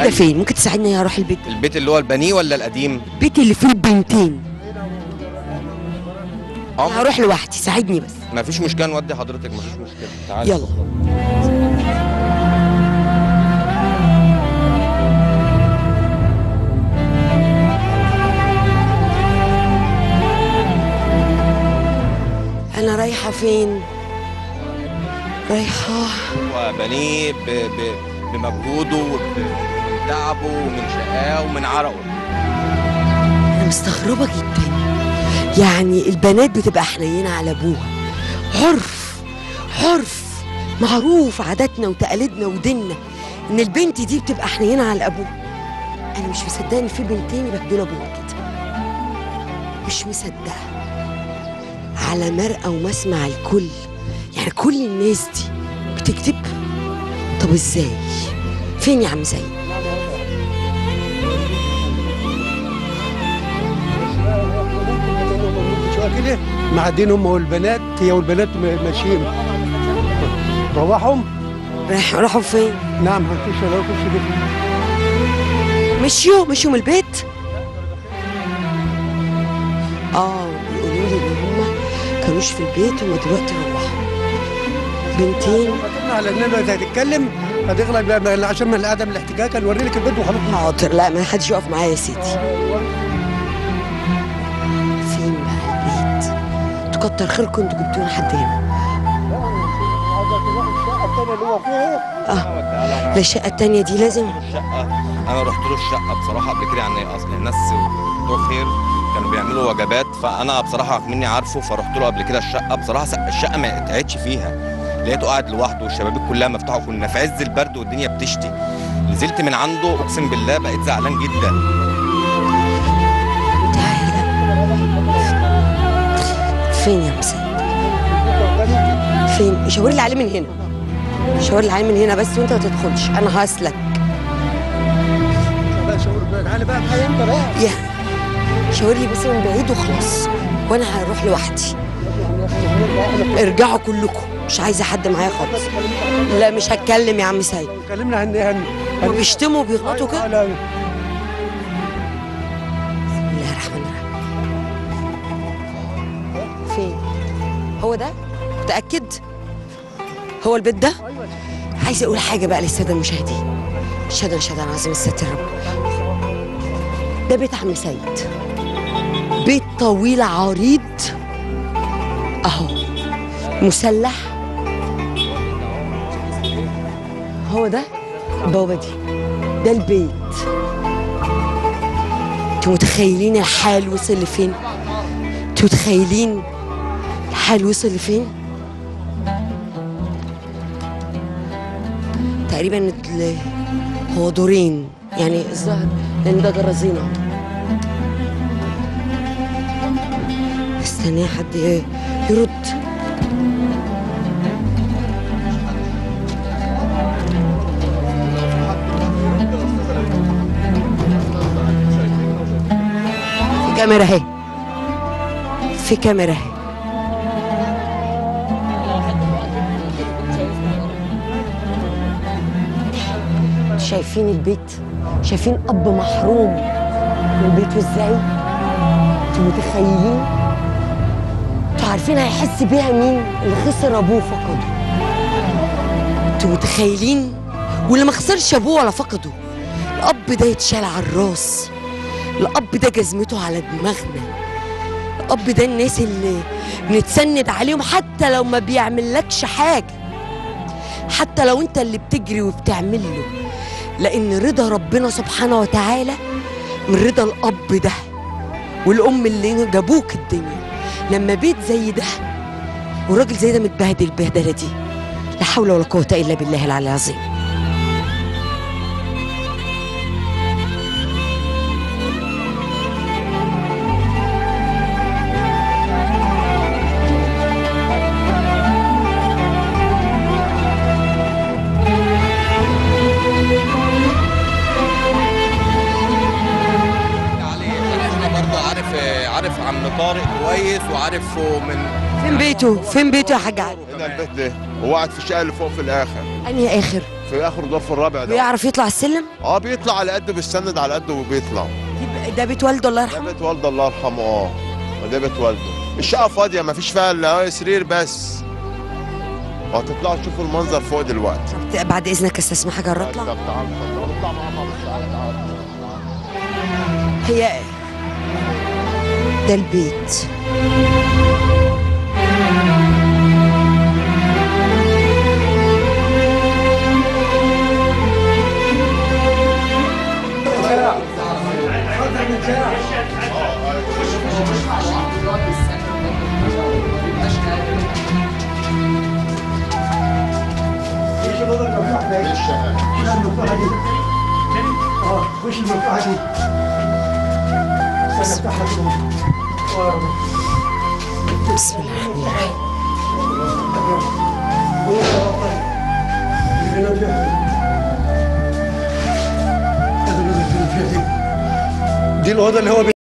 ده فين ممكن تساعدني اروح البيت ده؟ البيت اللي هو البنيه ولا القديم البيت اللي فيه البنتين اه انا هروح لوحدي ساعدني بس ما فيش مشكله نودي حضرتك ما فيش مشكله تعالي يلا انا رايحه فين رايحه هو بنيه ب... ب... بمجهوده وبتعبه ومن شقاه ومن عرقه انا مستغربه جدا يعني البنات بتبقى حنينه على ابوها عرف عرف معروف عاداتنا وتقاليدنا وديننا ان البنت دي بتبقى حنينه على ابوها انا مش مصدقه ان في بنتين يبهدلوا ابوها كده مش مصدقه على مرأى ومسمع الكل يعني كل الناس دي بتكذب طب ازاي فين يا عم زين شويه كده معدين هم والبنات هي والبنات م- ماشيين روحوا رايح راحوا فين نعم هنخش ولا نخش كده مشيوا مشيوا من البيت اه بيقولوا لي ان هم كانوش في البيت وما دلوقتي روحوا بنتين فاكرنا على اننا هتتكلم هتغلب بقى- عشان ما القعده من الاحتكاك هنوري لك البيت وخلاص حاضر لا ما حدش يقف معايا يا سيدي فين بقى البيت تكتر خيركم انتوا جبتونا حد هنا اه لا الشقه التانيه دي لازم الشقه انا رحت له الشقه بصراحه قبل كده يعني اصل الناس بتوع خير كانوا بيعملوا وجبات فانا بصراحه مني عارفه فرحت له قبل كده الشقه بصراحه س- الشقه ما اتقعدش فيها لقيته قاعد لوحده والشبابيك كلها مفتوحه كنا في عز البرد والدنيا بتشتي نزلت من عنده اقسم بالله بقيت زعلان جدا تعالى فين يا مسيد فين شاور لي عليه من هنا شاور لي عليه من هنا بس وانت ما تدخلش انا هسلك بقى شاور بقى تعالى بقى معايا انت بقى يا شاور لي بس من بعيد وخلاص وانا هروح لوحدي ارجعوا كلكم مش عايزه حد معايا خالص لا مش هتكلم يا عم سيد كلمنا عن هن هما بيشتموا وبيغلطوا كده لا بسم الله الرحمن الرحيم فين هو ده متاكد هو البيت ده عايزه اقول حاجه بقى للساده المشاهدين اشهد ان شهد عظيم الستر رب ده بيت عم سيد بيت طويل عريض اهو مسلح هو ده البوابه دي ده البيت انتوا متخيلين الحال وصل لفين؟ انتوا متخيلين الحال وصل لفين؟ تقريبا ال- هو دورين يعني الظاهر لان ده جرازينه استنى حد ي- يرد في كاميرا اهي في كاميرا اهي شايفين البيت شايفين اب محروم من بيته ازاي انتوا متخيلين انتوا عارفين هيحس بيها مين اللي خسر ابوه فقده انتوا متخيلين واللي ما خسرش ابوه ولا فقده الاب ده يتشال على الراس الاب ده جزمته على دماغنا الاب ده الناس اللي بنتسند عليهم حتى لو ما بيعملكش حاجه حتى لو انت اللي بتجري وبتعمل له لان رضا ربنا سبحانه وتعالى من رضا الاب ده والام اللي جابوك الدنيا لما بيت زي ده وراجل زي ده متبهدل البهدله دي لا حول ولا قوه الا بالله العلي العظيم عليه احنا برضه عارف عارف عم طارق كويس وعارفه من فين بيته فين بيته يا حاج علي هنا البيت ده هو قاعد في الشقه اللي فوق في الاخر انهي اخر في اخر دور في الرابع ده بيعرف يطلع السلم اه بيطلع على قده بيستند على قده وبيطلع دي- ده بيت والده الله ده يرحمه بيت والده الله يرحمه اه وده بيت والده الشقه فاضيه ما فيش فيها الا سرير بس وهتطلعوا تشوفوا المنظر فوق دلوقتي طب بعد اذنك استسمحك اجرب اطلع طب تعال اتفضل. اطلع معانا معلش تعال تعال هي ده البيت وش المفتاح دي؟ افتحها بسم الله الرحمن الرحيم دي الاوضه اللي هو